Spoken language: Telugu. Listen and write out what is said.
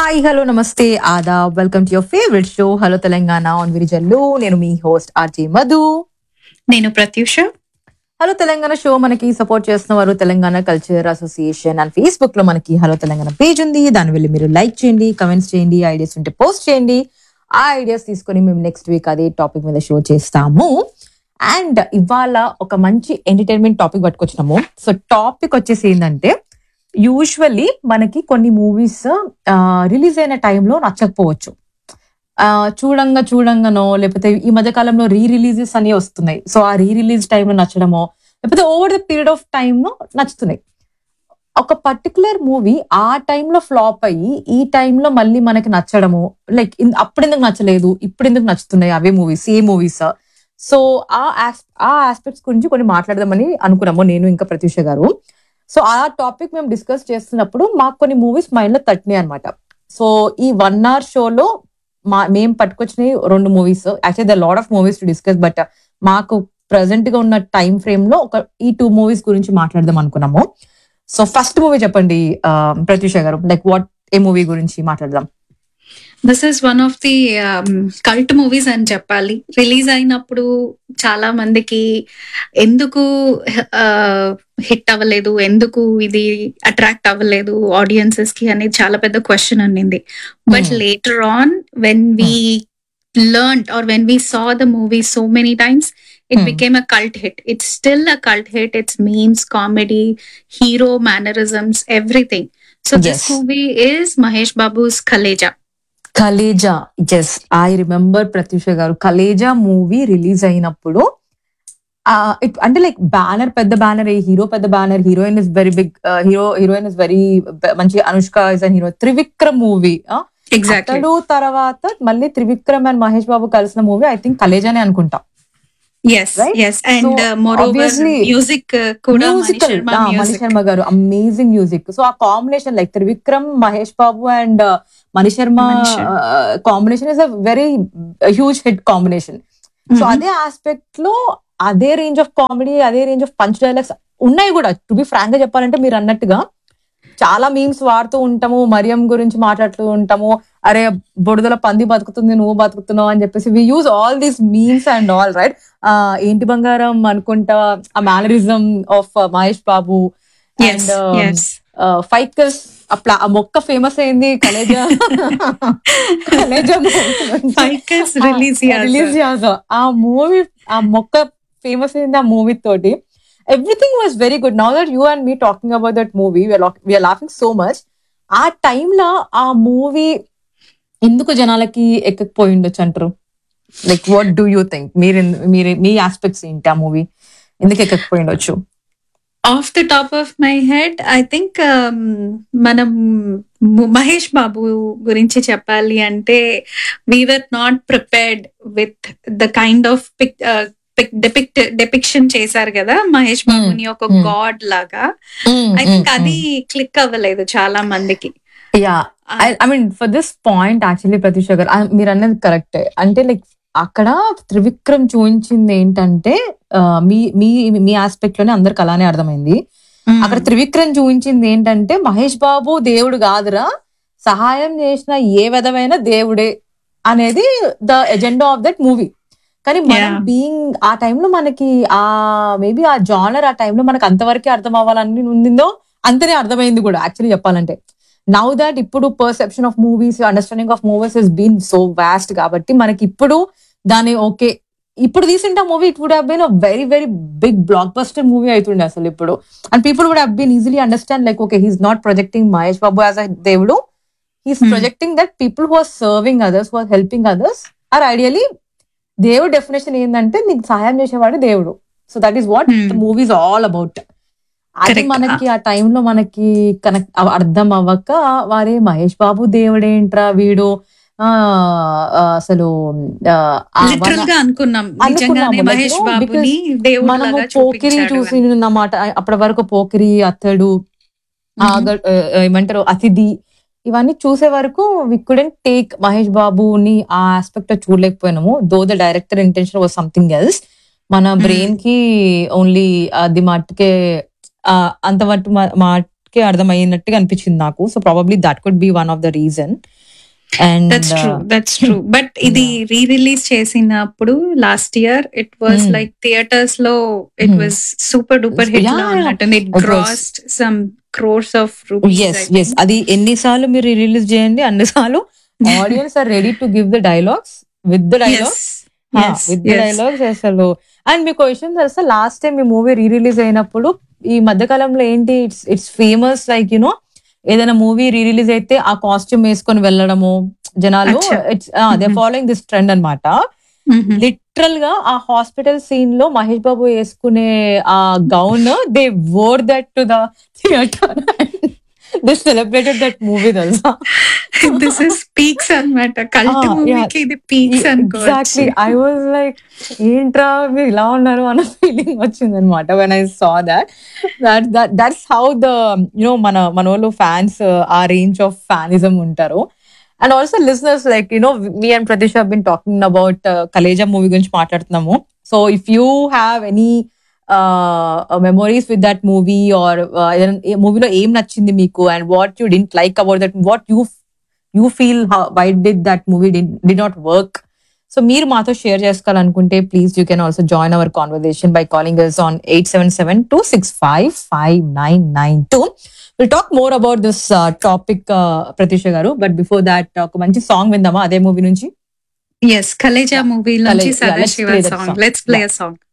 హాయ్ హలో నమస్తే ఆదా welcome to your favourite show hello Telangana on Virijallu నేను మీ హోస్ట్ ఆర్జే మధు నేను ప్రత్యూష హలో తెలంగాణ షో మనకి సపోర్ట్ చేస్తున్న వారు Telangana culture association and Facebook లో మనకి హలో తెలంగాణ పేజ్ ఉంది దాని వెళ్ళి మీరు లైక్ చేయండి కమెంట్స్ చేయండి ఐడియాస్ ఉంటే పోస్ట్ చేయండి ఆ ఐడియాస్ తీసుకొని మేము నెక్స్ట్ వీక్ అదే టాపిక్ మీద షో చేస్తాము అండ్ ఇవాళ ఒక మంచి ఎంటర్టైన్మెంట్ టాపిక్ పట్టుకొచ్చినాము సో టాపిక్ వచ్చేసి ఏంటంటే యూజువల్లీ మనకి కొన్ని మూవీస్ రిలీజ్ అయిన టైంలో నచ్చకపోవచ్చు ఆ, చూడంగా చూడంగానో లేకపోతే ఈ మధ్య కాలంలో రీ రిలీజెస్ అని వస్తున్నాయి సో ఆ రీ రిలీజ్ టైంలో నచ్చడమో లేకపోతే ఓవర్ ద పీరియడ్ ఆఫ్ టైంలో నచ్చుతున్నాయి ఒక పర్టికులర్ మూవీ ఆ టైంలో ఫ్లాప్ అయ్యి ఈ టైంలో మళ్ళీ మనకి నచ్చడము లైక్ అప్పుడు ఎందుకు నచ్చలేదు ఇప్పుడు ఎందుకు నచ్చుతున్నాయి అవే మూవీస్ ఏ మూవీస్ సో ఆ ఆస్- ఆ ఆస్పెక్ట్స్ గురించి కొన్ని మాట్లాడదామని అనుకున్నాము నేను ఇంకా ప్రత్యూష గారు సో ఆ టాపిక్ మేము డిస్కస్ చేస్తున్నప్పుడు మాకు కొన్ని మూవీస్ మైండ్ లో తట్టినాయి అనమాట సో ఈ వన్ అవర్ షోలో మా మేము పట్టుకొచ్చినాయి రెండు movies actually the lot of movies to discuss but మాకు ప్రజెంట్ గా ఉన్న టైం ఫ్రేమ్ లో ఒక ఈ టూ మూవీస్ గురించి మాట్లాడదాం అనుకున్నాము సో ఫస్ట్ మూవీ చెప్పండి ఆ, ప్రత్యూష గారు లైక్ వాట్ ఏ మూవీ గురించి మాట్లాడదాం this is one of the cult movies అని చెప్పాలి రిలీజ్ అయినప్పుడు చాలా మందికి ఎందుకు హిట్ అవ్వలేదు ఎందుకు ఇది అట్రాక్ట్ అవ్వలేదు ఆడియన్సెస్ కి అనేది చాలా పెద్ద క్వశ్చన్ అన్నింది but Hmm. Later on when we learn or when we saw the movie so many times it Hmm. Became a cult hit it's still a cult hit it's memes comedy hero mannerisms everything so this Yes. Movie is Mahesh Babu's Khaleja Khaleja yes I remember Pratyusha గారు కలేజా మూవీ రిలీజ్ అయినప్పుడు ఆ, it- అంటే లైక్ బ్యానర్ పెద్ద బ్యానర్ హీరో పెద్ద banner heroine is very big hero heroine is very మంచి Anushka is and hero Trivikram movie exactly Athadu తర్వాత మళ్ళీ త్రివిక్రమ్ అండ్ మహేష్ బాబు కలిసిన మూవీ ఐ థింక్ కలేజానే అనుకుంటా yes Right? Yes and So, moreover obviously, music కూడా మణి మ్యూజికల్ శర్మ మణి మ్యూజిక్ శర్మ గారు amazing music so uh combination like Trivikram Mahesh Babu and Mani Sharma Mani Sharma. Combination is a very huge hit combination so అదే ఆస్పెక్ట్ లో అదే రేంజ్ ఆఫ్ కామెడీ అదే రేంజ్ ఆఫ్ పంచ్ డైలాగ్స్ ఉన్నాయి కూడా టు బి ఫ్రాంక్ గా చెప్పాలంటే మీరు అన్నట్టుగా చాలా మీమ్స్ వాడుతూ ఉంటాము మరియం గురించి మాట్లాడుతూ ఉంటాము అరే బొడుదల పంది బతుకుతుంది నువ్వు బతుకుతున్నావు అని చెప్పేసి we use all these memes and all right ఏంటి బంగారం అనుకుంటా ఆ mannerism of Mahesh Babu yes yes ficus అట్లా ఆ మొక్క ఫేమస్ అయింది Khaleja Khaleja ficus release release చేసా ఆ మూవీ ఆ మొక్క ఫేమస్ అయింది ఆ మూవీ తోటి everything was very good now that you and me talking about that movie we're laughing so much ఆ టైంలో ఆ మూవీ ఎందుకు జనాలకి ఎక్కకపోయి ఉండొచ్చు అంటారు like what do you think మీరు మీరు మీ ఆస్పెక్ట్స్ ఏంటి ఆ మూవీ ఎందుకు ఎక్కకపోయి ఉండొచ్చు of the top of my head I think మనం ము- మహేష్ బాబు గురించి చెప్పాలి అంటే we're not prepared with the kind of pic depict depiction చేశారు కదా మహేష్ బాబుని ఒక Hmm. గాడ్ లాగా ఐ థింక్ అది క్లిక్ అవ్వలేదు చాలా మందికి yeah I mean for this point actually Pratyusha గారు ఆ, మీరు అన్నది కరెక్ట్ అంటే లైక్ అక్కడ త్రివిక్రమ్ చూపించింది ఏంటంటే ఆ, మీ మీ మీ ఆస్పెక్ట్ లోనే అందరికి అలానే అర్థమైంది అక్కడ త్రివిక్రమ్ చూపించింది ఏంటంటే మహేష్ బాబు దేవుడు కాదురా సహాయం చేసిన ఏ విధమైన దేవుడే అనేది the agenda of that movie కానీ మనం Yeah. బీయింగ్ ఆ టైంలో మనకి ఆ మేబీ ఆ జానర్ ఆ టైంలో మనకు అంతవరకే అర్థం అవ్వాలని ఉండిందో అంతనే అర్థమైంది కూడా యాక్చువల్లీ చెప్పాలంటే నౌ దాట్ ఇప్పుడు perception of movies understanding of movies is been so vast కాబట్టి మనకి ఇప్పుడు దాని ఓకే ఇప్పుడు తీసింటే movie it would have been a very very big blockbuster movie అవుతుండే అసలు ఇప్పుడు and people would have been easily understand like okay he's not projecting Mahesh Babu as a దేవుడు he's Hmm. Projecting that people who are serving others who are helping others are ideally దేవుడు డెఫినేషన్ ఏంటంటే నీకు సహాయం చేసేవాడు దేవుడు so that is what Hmm. The movies all about అది Correct. మనకి ఆ టైంలో మనకి కనెక్ట్ అర్థం అవ్వక వారే మహేష్ బాబు దేవుడేంట్రా వీడు ఆ ఆ, అసలు ఆ, ఆ లిటరల్ మన- గా అనుకున్నాం నిజంగానే అనుకున్నాము, like, మహేష్ you know, బాబుని because దేవుడు మనము లాగా పోకిరి చూపించారు చూసి అని. అన్నమాట అప్పటి వరకు పోకిరి అతడు Mhm. ఆగ- ఆ, ఏమంటారు అతిథి ఇవన్నీ చూసే వరకు వి కుడెంట్ టేక్ మహేష్ బాబుని ఆ ఆస్పెక్ట్ చూడలేకపోయినాము though the director intention was something else మన Mhm. బ్రెయిన్ కి ఓన్లీ అది మట్టుకే ఆ, అంత మట్టు మా- మాటకే అర్థమైనట్టుగా అనిపించింది నాకు so probably that could be one of the reason and that's true that's true but ఇది రీ రిలీజ్ చేసినప్పుడు last year it was Hmm. Like theatres లో it Hmm. Was super duper hit Yeah, లా yeah. ఉన్నట్టుంది it It was- crossed some crores of yes rupees yes అది ఎన్నిసార్లు మీరు రిలీజ్ చేయండి అన్నిసార్లు audience are ready to give the dialogues with the dialogues with the dialogues అసలు అండ్ మీకు విషయం తెలుసా లాస్ట్ టైం ఈ మూవీ రీ రిలీజ్ అయినప్పుడు ఈ మధ్య కాలంలో ఏంటి it's it's famous like you know ఏదైనా మూవీ రీ రిలీజ్ అయితే ఆ కాస్ట్యూమ్ వేసుకొని వెళ్ళడము జనాలు అచ్చా. It's they Mhm. Following this trend అన్నమాట లిటరల్ గా ఆ హాస్పిటల్ సీన్ లో మహేష్ బాబు వేసుకునే ఆ gown they wore that to the theatre they celebrated that movie తెలుసా దిస్ ఇస్ పీక్స్ అన్నమాట కల్ట్ Ah, yeah. మూవీకి ఇది పీక్స్ అనుకోవచ్చు ఎగ్జాక్ట్లీ ఐ వాజ్ లైక్ ఏంట్రా మీరు ఇలా ఉన్నారు అన్న ఫీలింగ్ వచ్చింది అనమాట when I saw that that that that's how the you know మన మన వాళ్ళు ఫ్యాన్స్ ఆ రేంజ్ ఆఫ్ ఫ్యానిజం ఉంటారు and also listeners like you know me and Pratish been talking about Khaleja movie గురించి మాట్లాడుతున్నాము so if you have any memories with that movie or మూవీలో ఏం నచ్చింది మీకు and what you didn't like about that what you you feel why did that movie డి నాట్ వర్క్ సో మీరు మాతో షేర్ చేసుకోవాలనుకుంటే please you can also join our conversation by calling us on eight seven seven two six five five nine nine two will talk more about this topic Pratisha garu but before that ఒక మంచి సాంగ్ విందామా అదే మూవీ నుంచి ఎస్ కలేజా మూవీ నుంచి Kale- yeah, let's Sadashiva play that song song. Let's play Yeah. Song